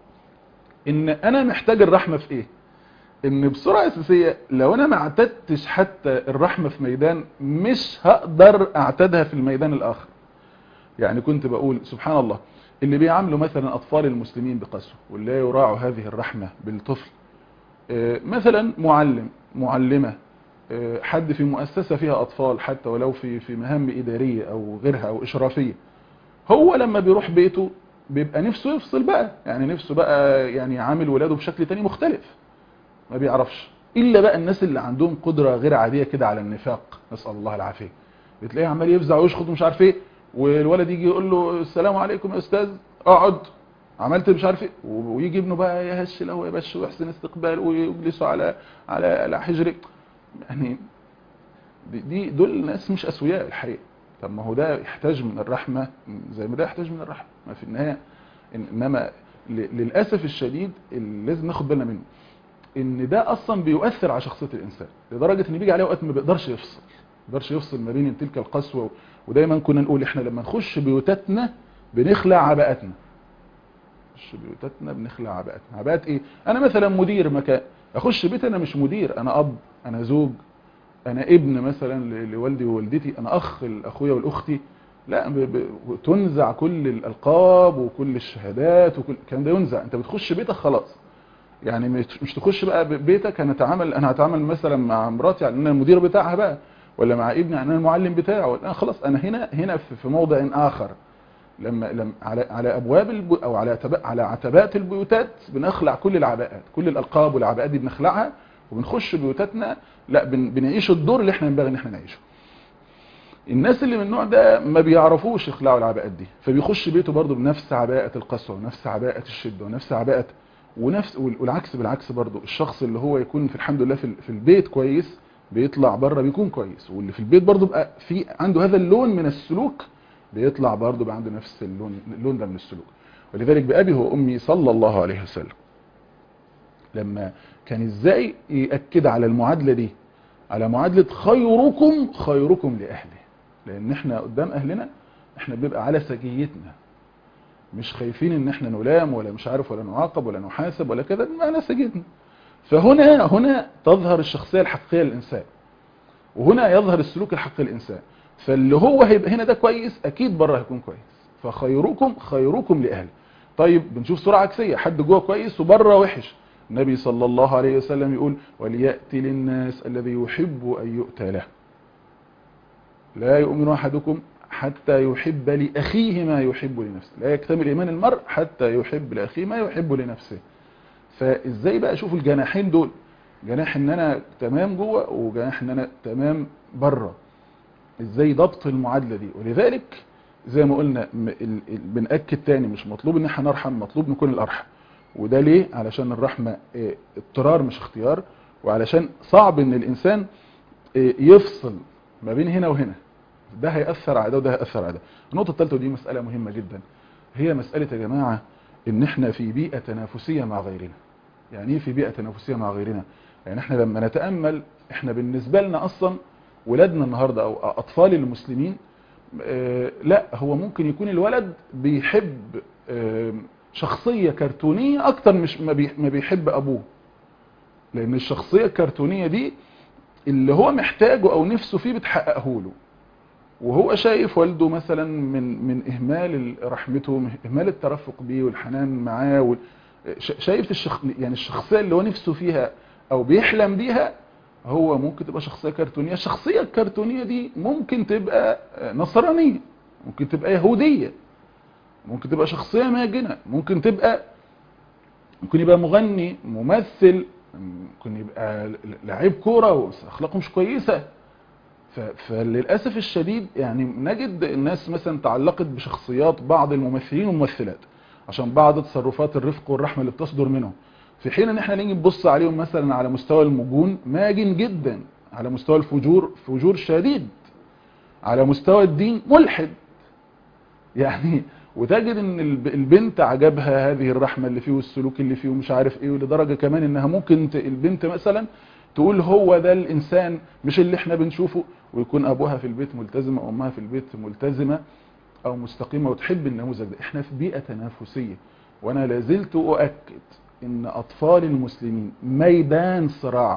ان انا محتاج الرحمه في ايه ان بصوره اساسيه لو انا ما اعتدتش حتى الرحمه في ميدان مش هقدر اعتادها في الميدان الاخر يعني كنت بقول سبحان الله اللي بيعاملوا مثلا اطفال المسلمين بقسوه واللي يراعوا هذه الرحمه بالطفل آه، مثلا معلم معلمه آه، حد في مؤسسه فيها اطفال حتى ولو في في مهام اداريه او غيرها او اشرافيه هو لما بيروح بيته بيبقى نفسه يفصل بقى يعني نفسه بقى يعني عامل ولاده بشكل تاني مختلف ما بيعرفش الا بقى الناس اللي عندهم قدره غير عاديه كده على النفاق نسال الله العافيه بتلاقيه عمال يفزع ويشخط ومش عارف ايه والولد يجي يقول له السلام عليكم يا استاذ اقعد عملت مش عارف ايه ويجي ابنه بقى يهش له ويبش ويحسن استقبال ويجلسه على على على حجره يعني دي- دي دول ناس مش اسوياء الحقيقه طب ما هو ده يحتاج من الرحمه زي ما ده يحتاج من الرحمه ما في النهايه إن- انما ل- للاسف الشديد اللي لازم ناخد بالنا منه ان ده اصلا بيؤثر على شخصيه الانسان لدرجه ان بيجي عليه وقت ما بيقدرش يفصل ما بيقدرش يفصل ما بين تلك القسوه ودايما كنا نقول احنا لما نخش بيوتاتنا بنخلع عباءتنا نخش بيوتاتنا بنخلع عباءتنا عباءات ايه انا مثلا مدير مكان اخش بيت انا مش مدير انا اب انا زوج انا ابن مثلا ل- لوالدي ووالدتي انا اخ لاخويا ولاختي لا ب- ب- تنزع كل الالقاب وكل الشهادات وكل الكلام ده ينزع انت بتخش بيتك خلاص يعني مش مش تخش بقى ب- بيتك انا اتعامل انا هتعامل مثلا مع مراتي يعني انا المدير بتاعها بقى ولا مع ابني يعني انا المعلم بتاعه ولا أنا خلاص انا هنا هنا في في موضع اخر لما لما على على ابواب البو او على عتبات على عتبات البيوتات بنخلع كل العباءات كل الالقاب والعباءات دي بنخلعها وبنخش بيوتاتنا لا بن بنعيش الدور اللي احنا ينبغي ان احنا نعيشه الناس اللي من النوع ده ما بيعرفوش يخلعوا العباءات دي فبيخش بيته برضه بنفس عباءة القسوة ونفس عباءة الشدة ونفس عباءة ونفس وال- والعكس بالعكس برضه الشخص اللي هو يكون في الحمد لله في ال- في البيت كويس بيطلع بره بيكون كويس واللي في البيت برضه بقى في عنده هذا اللون من السلوك بيطلع برضه بقى عنده نفس اللون اللون ده من السلوك ولذلك بأبي وأمي صلى الله عليه وسلم لما كان ازاي يأكد على المعادلة دي على معادلة خيركم خيركم لأهله لأن احنا قدام أهلنا احنا بنبقى على سجيتنا مش خايفين ان احنا نلام ولا مش عارف ولا نعاقب ولا نحاسب ولا كده بنبقى على سجيتنا فهنا هنا تظهر الشخصية الحقيقية للإنسان وهنا يظهر السلوك الحقيقي للإنسان فاللي هو هيبقى هنا ده كويس أكيد بره هيكون كويس فخيركم خيركم لأهله طيب بنشوف صورة عكسية حد جوه كويس وبره وحش النبي صلى الله عليه وسلم يقول وليأتي للناس الذي يحب أن يؤتى له لا يؤمن أحدكم حتى يحب لأخيه ما يحب لنفسه لا يكتمل إيمان المرء حتى يحب لأخيه ما يحب لنفسه فإزاي بقى أشوف الجناحين دول جناح ان انا تمام جوه وجناح ان انا تمام بره ازاي ضبط المعادله دي ولذلك زي ما قلنا م- ال- ال- بنأكد تاني مش مطلوب ان احنا نرحم مطلوب نكون الارحم وده ليه علشان الرحمه آه، اضطرار مش اختيار وعلشان صعب ان الانسان آه، يفصل ما بين هنا وهنا ده هيأثر على ده وده هيأثر على ده النقطه الثالثه ودي مساله مهمه جدا هي مساله يا جماعه ان احنا في بيئة تنافسية مع غيرنا يعني ايه في بيئة تنافسية مع غيرنا يعني احنا لما نتأمل احنا بالنسبة لنا اصلا ولادنا النهاردة او اطفال المسلمين اه لا هو ممكن يكون الولد بيحب اه شخصية كرتونية اكتر مش ما بيحب ابوه لان الشخصية الكرتونية دي اللي هو محتاجه او نفسه فيه بتحققه له وهو شايف والده مثلا من من اهمال رحمته اهمال الترفق بيه والحنان معاه وال... شايف الشخ... يعني الشخصيه اللي هو نفسه فيها او بيحلم بيها هو ممكن تبقى شخصيه كرتونيه الشخصيه الكرتونيه دي ممكن تبقى نصرانيه ممكن تبقى يهوديه ممكن تبقى شخصيه ماجنه ممكن تبقى ممكن يبقى مغني ممثل ممكن يبقى لعيب كوره واخلاقه مش كويسه فللأسف الشديد يعني نجد الناس مثلا تعلقت بشخصيات بعض الممثلين والممثلات عشان بعض تصرفات الرفق والرحمة اللي بتصدر منهم في حين ان احنا نيجي نبص عليهم مثلا على مستوى المجون ماجن جدا على مستوى الفجور فجور شديد على مستوى الدين ملحد يعني وتجد ان البنت عجبها هذه الرحمة اللي فيه والسلوك اللي فيه ومش عارف ايه ولدرجة كمان انها ممكن البنت مثلا تقول هو ده الإنسان مش اللي احنا بنشوفه ويكون أبوها في البيت ملتزمة أو أمها في البيت ملتزمة أو مستقيمة وتحب النموذج ده احنا في بيئة تنافسية وأنا لازلت أؤكد إن أطفال المسلمين ميدان صراع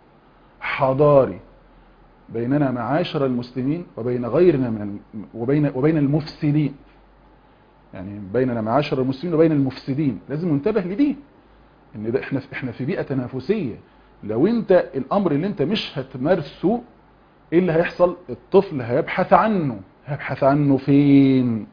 حضاري بيننا معاشر المسلمين وبين غيرنا من وبين وبين المفسدين يعني بيننا معاشر المسلمين وبين المفسدين لازم ننتبه لدي ان ده احنا احنا في بيئه تنافسيه لو انت الامر اللي انت مش هتمارسه ايه اللي هيحصل الطفل هيبحث عنه هيبحث عنه فين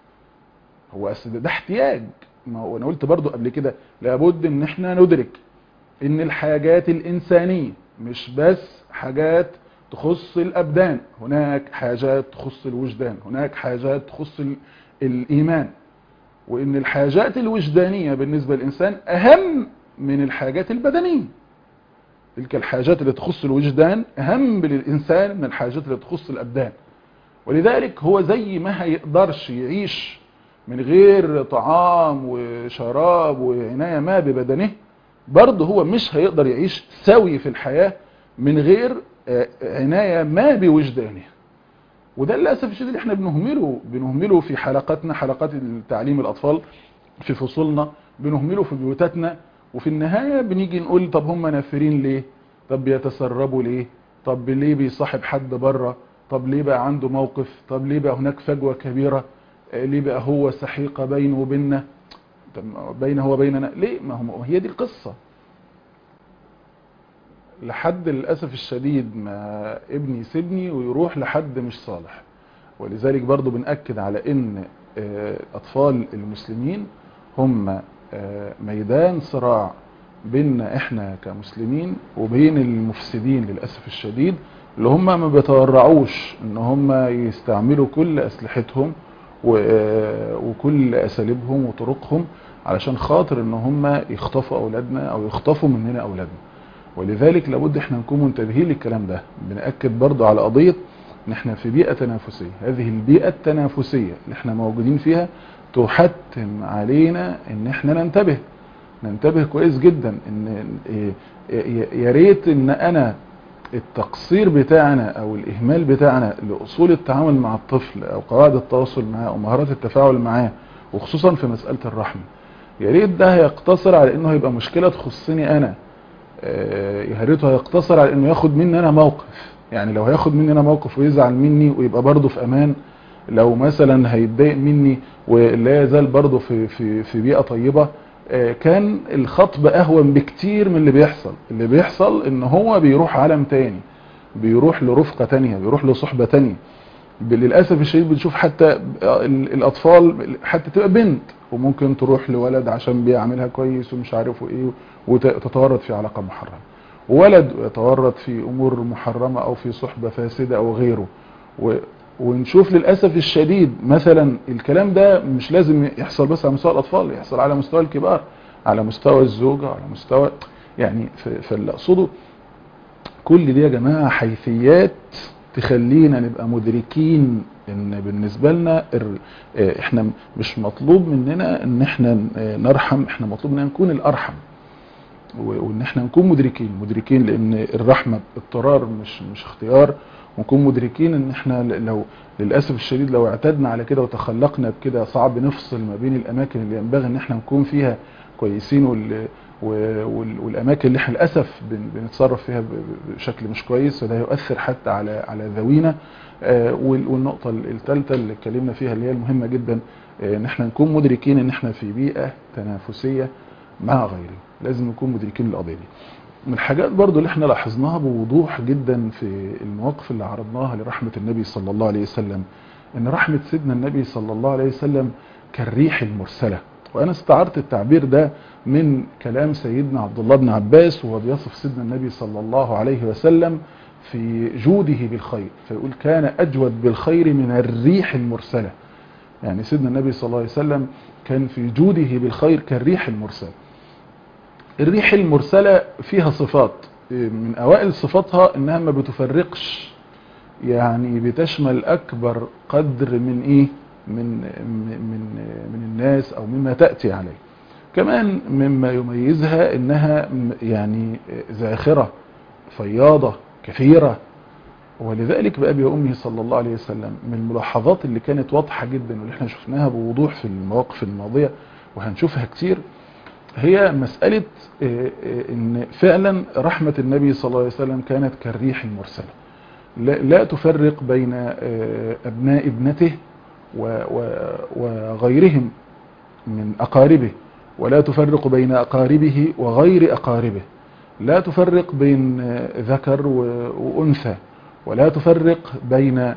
هو أسد ده احتياج ما هو انا قلت برضو قبل كده لابد ان احنا ندرك ان الحاجات الانسانية مش بس حاجات تخص الابدان هناك حاجات تخص الوجدان هناك حاجات تخص الايمان وان الحاجات الوجدانية بالنسبة للانسان اهم من الحاجات البدنية تلك الحاجات اللي تخص الوجدان أهم للإنسان من الحاجات اللي تخص الأبدان ولذلك هو زي ما هيقدرش يعيش من غير طعام وشراب وعناية ما ببدنه برضه هو مش هيقدر يعيش سوي في الحياة من غير عناية ما بوجدانه وده للأسف الشديد اللي احنا بنهمله بنهمله في حلقاتنا حلقات تعليم الأطفال في فصولنا بنهمله في بيوتاتنا وفي النهاية بنيجي نقول طب هم نافرين ليه طب بيتسربوا ليه طب ليه بيصاحب حد بره طب ليه بقى عنده موقف طب ليه بقى هناك فجوة كبيرة ليه بقى هو سحيقة بينه وبيننا بينه وبيننا ليه ما هو هي دي القصة لحد للأسف الشديد ما ابني يسيبني ويروح لحد مش صالح ولذلك برضو بنأكد على ان أطفال المسلمين هم ميدان صراع بيننا احنا كمسلمين وبين المفسدين للأسف الشديد اللي هم ما بيتورعوش ان هم يستعملوا كل اسلحتهم وكل اساليبهم وطرقهم علشان خاطر ان هم يخطفوا اولادنا او يخطفوا مننا اولادنا ولذلك لابد احنا نكون منتبهين للكلام ده بنأكد برضو على قضية ان احنا في بيئة تنافسية هذه البيئة التنافسية اللي احنا موجودين فيها تحتم علينا ان احنا ننتبه ننتبه كويس جدا ان يا ريت ان انا التقصير بتاعنا او الاهمال بتاعنا لاصول التعامل مع الطفل او قواعد التواصل معاه او مهارات التفاعل معاه وخصوصا في مسألة الرحمة يا ريت ده هيقتصر على انه هيبقى مشكلة تخصني انا يا ريته هيقتصر على انه ياخد مني انا موقف يعني لو هياخد مني انا موقف ويزعل مني ويبقى برضه في امان لو مثلا هيتضايق مني ولا يزال برضه في في في بيئة طيبة كان الخطب اهون بكتير من اللي بيحصل اللي بيحصل ان هو بيروح عالم تاني بيروح لرفقة تانية بيروح لصحبة تانية للأسف الشديد بنشوف حتى الأطفال حتى تبقى بنت وممكن تروح لولد عشان بيعملها كويس ومش عارفه ايه وتتورط في علاقة محرمة ولد يتورط في أمور محرمة أو في صحبة فاسدة أو غيره ونشوف للأسف الشديد مثلا الكلام ده مش لازم يحصل بس على مستوى الأطفال يحصل على مستوى الكبار على مستوى الزوجة على مستوى يعني فاللي أقصده كل دي يا جماعة حيثيات تخلينا نبقى مدركين ان بالنسبة لنا ال- آه، احنا مش مطلوب مننا ان احنا آه، نرحم احنا مطلوب مننا نكون الارحم و- وان احنا نكون مدركين مدركين لان الرحمة اضطرار مش مش اختيار ونكون مدركين ان احنا ل- لو للاسف الشديد لو اعتدنا على كده وتخلقنا بكده صعب نفصل ما بين الاماكن اللي ينبغي ان احنا نكون فيها كويسين وال و- وال- والاماكن اللي احنا للاسف بن- بنتصرف فيها ب- ب- بشكل مش كويس وده يؤثر حتى على على ذوينا آه، وال- والنقطه الثالثه اللي اتكلمنا فيها اللي هي المهمه جدا آه، ان احنا نكون مدركين ان احنا في بيئه تنافسيه مع غيره لازم نكون مدركين القضيه دي من الحاجات برضو اللي احنا لاحظناها بوضوح جدا في المواقف اللي عرضناها لرحمة النبي صلى الله عليه وسلم ان رحمة سيدنا النبي صلى الله عليه وسلم كالريح المرسلة وانا استعرت التعبير ده من كلام سيدنا عبد الله بن عباس وهو بيصف سيدنا النبي صلى الله عليه وسلم في جوده بالخير فيقول كان اجود بالخير من الريح المرسلة يعني سيدنا النبي صلى الله عليه وسلم كان في جوده بالخير كالريح المرسلة الريح المرسلة فيها صفات من أوائل صفاتها إنها ما بتفرقش يعني بتشمل أكبر قدر من إيه من من من الناس أو مما تأتي عليه كمان مما يميزها إنها يعني زاخرة فياضة كثيرة ولذلك بأبي وأمه صلى الله عليه وسلم من الملاحظات اللي كانت واضحة جدا واللي احنا شفناها بوضوح في المواقف الماضية وهنشوفها كتير هي مسألة آه، آه، ان فعلا رحمة النبي صلى الله عليه وسلم كانت كالريح المرسلة لا, لا تفرق بين آه، ابناء ابنته و- و- وغيرهم من اقاربه ولا تفرق بين اقاربه وغير اقاربه لا تفرق بين آه، ذكر و- وانثى ولا تفرق بين آه،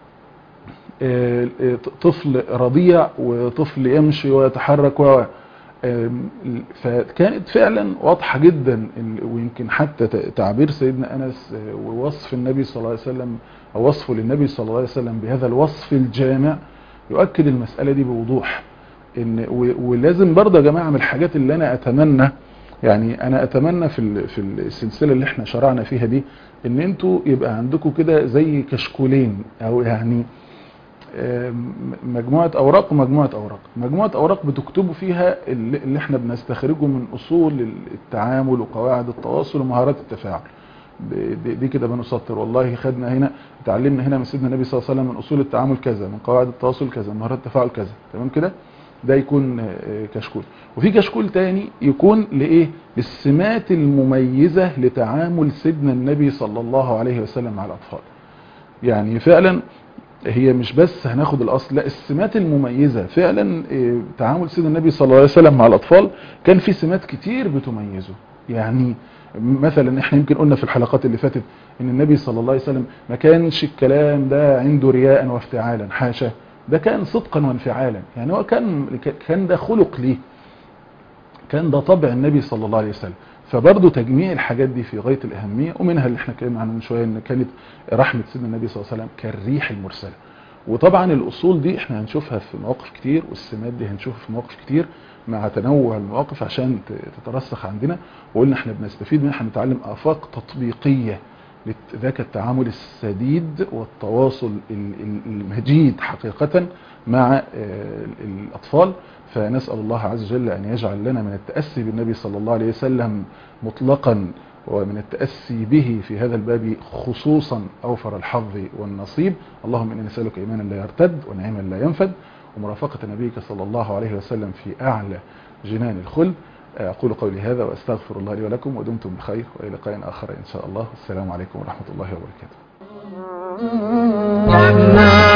آه، طفل رضيع وطفل يمشي ويتحرك و آم، فكانت فعلا واضحة جدا ال- ويمكن حتى ت- تعبير سيدنا أنس آه، ووصف النبي صلى الله عليه وسلم أو وصفه للنبي صلى الله عليه وسلم بهذا الوصف الجامع يؤكد المسألة دي بوضوح إن و- ولازم برضه يا جماعة من الحاجات اللي أنا أتمنى يعني أنا أتمنى في ال- في السلسلة اللي احنا شرعنا فيها دي إن انتوا يبقى عندكم كده زي كشكولين أو يعني مجموعة أوراق ومجموعة أوراق مجموعة أوراق بتكتبوا فيها اللي اللي احنا بنستخرجه من أصول التعامل وقواعد التواصل ومهارات التفاعل ب- دي دي كده بنسطر والله خدنا هنا اتعلمنا هنا من سيدنا النبي صلى الله عليه وسلم من أصول التعامل كذا من قواعد التواصل كذا من مهارات التفاعل كذا تمام كده ده يكون آه، كشكول وفي كشكول تاني يكون لإيه للسمات المميزة لتعامل سيدنا النبي صلى الله عليه وسلم مع الأطفال يعني فعلا هي مش بس هناخد الاصل لا السمات المميزه فعلا إيه، تعامل سيدنا النبي صلى الله عليه وسلم مع الاطفال كان في سمات كتير بتميزه يعني مثلا احنا يمكن قلنا في الحلقات اللي فاتت ان النبي صلى الله عليه وسلم ما كانش الكلام ده عنده رياء وافتعالا حاشا ده كان صدقا وانفعالا يعني هو كان كان ده خلق ليه كان ده طبع النبي صلى الله عليه وسلم فبرضه تجميع الحاجات دي في غايه الاهميه ومنها اللي احنا اتكلمنا عنه من شويه ان كانت رحمه سيدنا النبي صلى الله عليه وسلم كالريح المرسله وطبعا الاصول دي احنا هنشوفها في مواقف كتير والسمات دي هنشوفها في مواقف كتير مع تنوع المواقف عشان ت- تترسخ عندنا وقلنا احنا بنستفيد منها احنا بنتعلم افاق تطبيقيه لذاك التعامل السديد والتواصل ال- ال- المجيد حقيقة مع آه، الأطفال فنسأل الله عز وجل أن يجعل لنا من التأسي بالنبي صلى الله عليه وسلم مطلقا ومن التأسي به في هذا الباب خصوصا أوفر الحظ والنصيب اللهم إني نسألك إيمانا لا يرتد ونعيما لا ينفد ومرافقة نبيك صلى الله عليه وسلم في أعلى جنان الخلد أقول قولي هذا وأستغفر الله لي ولكم ودمتم بخير وإلى لقاء آخر إن شاء الله السلام عليكم ورحمة الله وبركاته رحمن